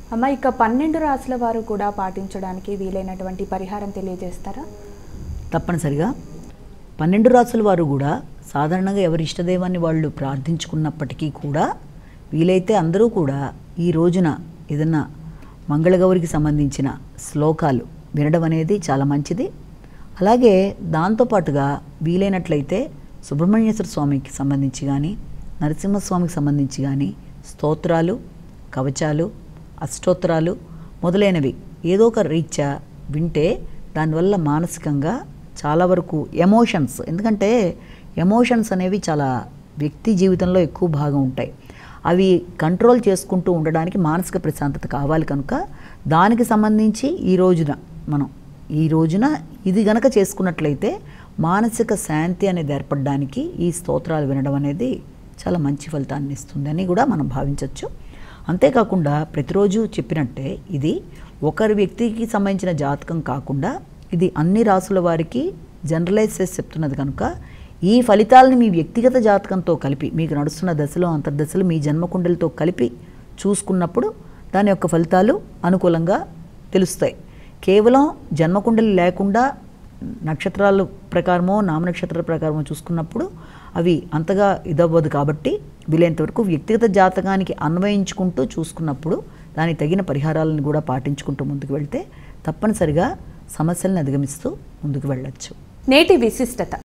అమ్మ ఇక పన్నెండు రాసుల వారు కూడా పాటించడానికి వీలైనటువంటి పరిహారం తెలియజేస్తారా తప్పనిసరిగా పన్నెండు రాసుల వారు కూడా సాధారణంగా ఎవరి ఇష్టదైవాన్ని వాళ్ళు ప్రార్థించుకున్నప్పటికీ కూడా వీలైతే అందరూ కూడా ఈ రోజున ఏదన్నా మంగళగౌరికి సంబంధించిన శ్లోకాలు వినడం అనేది చాలా మంచిది అలాగే దాంతోపాటుగా వీలైనట్లయితే సుబ్రహ్మణ్యేశ్వర స్వామికి సంబంధించి కానీ నరసింహస్వామికి సంబంధించి కానీ స్తోత్రాలు కవచాలు అష్టోత్తరాలు మొదలైనవి ఏదో ఒక రీత్యా వింటే దానివల్ల మానసికంగా చాలా వరకు ఎమోషన్స్ ఎందుకంటే ఎమోషన్స్ అనేవి చాలా వ్యక్తి జీవితంలో ఎక్కువ భాగం ఉంటాయి అవి కంట్రోల్ చేసుకుంటూ ఉండడానికి మానసిక ప్రశాంతత కావాలి కనుక దానికి సంబంధించి ఈ రోజున మనం ఈ రోజున ఇది గనక చేసుకున్నట్లయితే మానసిక శాంతి అనేది ఏర్పడడానికి ఈ స్తోత్రాలు వినడం అనేది చాలా మంచి ఫలితాన్ని ఇస్తుందని కూడా మనం భావించవచ్చు అంతేకాకుండా ప్రతిరోజు చెప్పినట్టే ఇది ఒకరి వ్యక్తికి సంబంధించిన జాతకం కాకుండా ఇది అన్ని రాసుల వారికి జనరలైజ్ చేసి చెప్తున్నది కనుక ఈ ఫలితాలను మీ వ్యక్తిగత జాతకంతో కలిపి మీకు నడుస్తున్న దశలో అంతర్దశలు మీ జన్మకుండలతో కలిపి చూసుకున్నప్పుడు దాని యొక్క ఫలితాలు అనుకూలంగా తెలుస్తాయి కేవలం జన్మకుండలి లేకుండా నక్షత్రాల ప్రకారమో నామనక్షత్రాల ప్రకారమో చూసుకున్నప్పుడు అవి అంతగా ఇదవ్వదు కాబట్టి వీలైనంతవరకు వ్యక్తిగత జాతకానికి అన్వయించుకుంటూ చూసుకున్నప్పుడు దానికి తగిన పరిహారాలను కూడా పాటించుకుంటూ ముందుకు వెళ్తే తప్పనిసరిగా సమస్యలను అధిగమిస్తూ ముందుకు వెళ్ళొచ్చు నేటి విశిష్టత